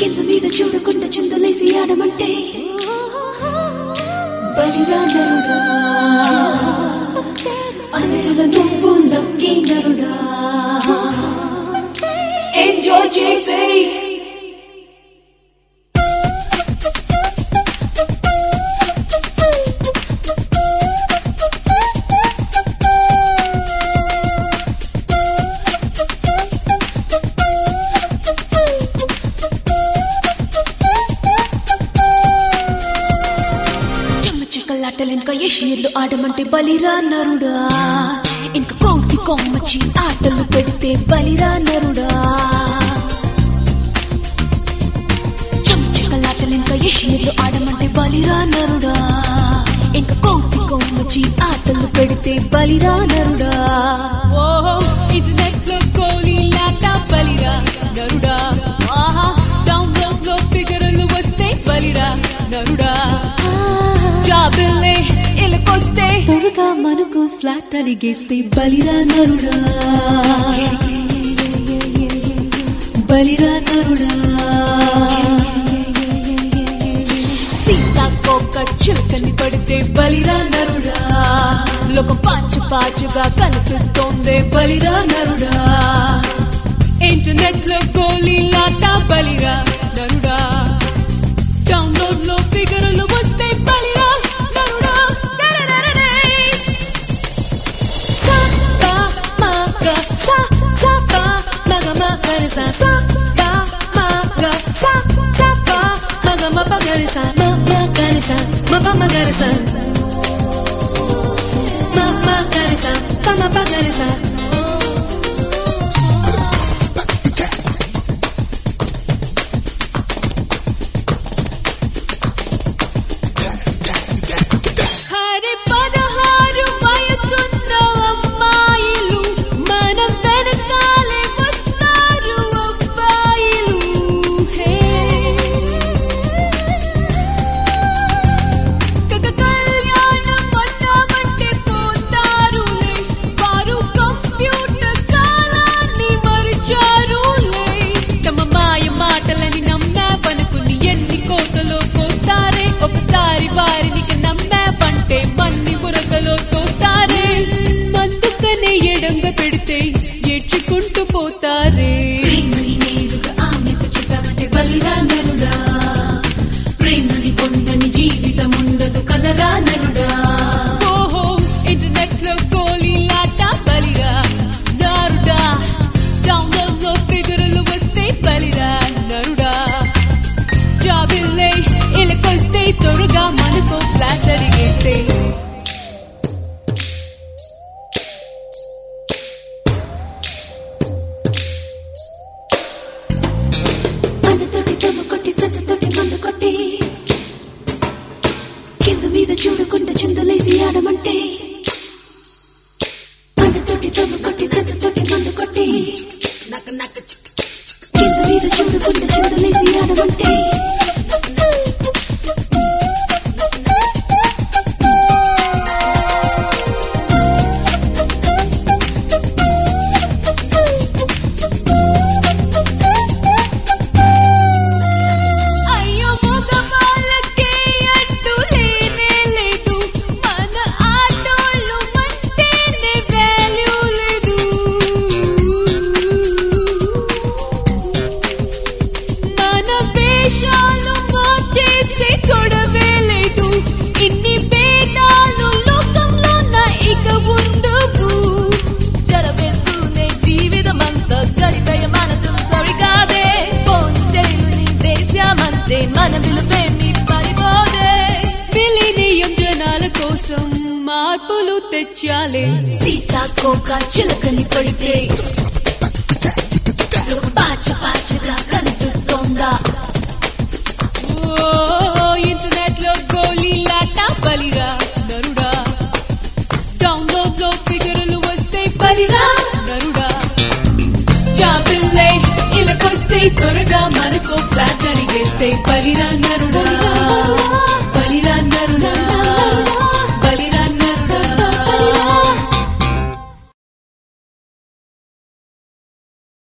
కింద మీద చూడకుండా చిందులేసి ఆడమంటే బలిరా నరుడా అనిరుల నువ్వు లక్కీ నరుడా ఎంజాయ్ చేసేయ్ చెమ్మ చెక్కలాటలు ఇంకా యషీర్లు ఆడమంటే బలిరా నరుడా ఇంకా కోతి కొమ్మచ్చి ఆటలు పెడితే బలిరా నరుడా చెమ్మ చెక్కలాటలు ఇంకా యషీర్లు ఆడమంటే బలిరా నరుడా ఇంకా కోతి కొమ్మచ్చి ఆటలు పెడితే బలిరా నరుడా ఓహో ఇంటర్నెట్ లో కోలి లాటా బలిరా నరుడా ఆహా డౌన్లోడ్ లో ఫిగర్లు వస్తే బలిరా నరుడా జాబిల్లే ఇలాకొస్తే త్వరగా మనకు ఫ్లాట్ అడిగేస్తే బలిరా నరుడా బలిరా నరుడా సీతాకోక చిలకని పడితే బలిరా నరుడా లోకం పాచు పాచుగా కనిపిస్తోంది బలిరా నరుడా ఇంటర్నెట్ లో గోలీ లాటా బలిరా నరుడా డౌన్లోడ్ లో ఫిగర్లు వస్తే బలిరా నరుడా డరడరడై. హరి పదహారు వయసున్న అమ్మాయిలు మనం వెనకాలే వస్తారు అబ్బాయిలు హే కక కళ్యాణం అన్నామంటే పోతారులే వారు కంప్యూటర్ కాలాన్ని మరిచారులే తమ మాయ మాటలని నమ్మావనుకుని ఎన్ని కోతలో కోస్తారే ఒకసారి వారిని నమ్మావంటే మన్ని బురకలో తోస్తారే మందుకనే ఎడంగ పెడితే ఏడ్చుకుంటూ పోతారే ప్రేమని నేరుగా ఆమెకు చెప్పామంటే బలిరా నరుడా ప్రేమని పొందని జీవితం ఉండదు కదరా నరుడా ఓహో ఇంటర్నెట్ లో గోలీ లాట బలిరా నారుడా డౌన్లోడ్ లో ఫిగర్లు వస్తే బలిరా నరుడా జాబిల్లే ఇలాకొస్తే త్వరగా మనకు ఫ్లాట్ అడిగేస్తే అన్నతోటి దమ్ము కొట్టి ఫ్రెండ్స్తోటి మందు కొట్టి కింద మీద చూడకుండా చిందులేసి ఆడమంటే అన్నతోటి దమ్ము కొట్టి ఫ్రెండ్స్తోటి మందు కొట్టి కింద మీద చూడకుండా చిందులేసి ఆడమంటే అయ్యో మగవాళ్ళకే అడ్డు లేనే లేదు మన ఆటోళ్ళు అంటేనే వాల్యూ లేదు మన వేషాలు మార్చేసే గొడవే లేదు ఇన్ని భేదాలు లోకంలో నా ఇక ఉండవు జరవేస్తూనే జీవితమంతా సరిపోయే మనసు సరికాదే పోని తెలుని వేశామంతే మన విలువేమి పడిపోదే మిలినియం జనాల కోసం మార్పులు తెచ్చాలే సీతాకోక చిలకని పడితే పాచ పాచగా కనిపిస్తోందా ఓ ఇంటర్నెట్ లో గోలీ లాట బలిరా నరుడా డౌన్లోడ్ లో ఫిగర్లు వస్తే బలిరా నరుడా జాబిల్లే ఇలాకొస్తే త్వరగా మనకు ఫ్లాట్ అడిగేస్తే బలిరా నరుడా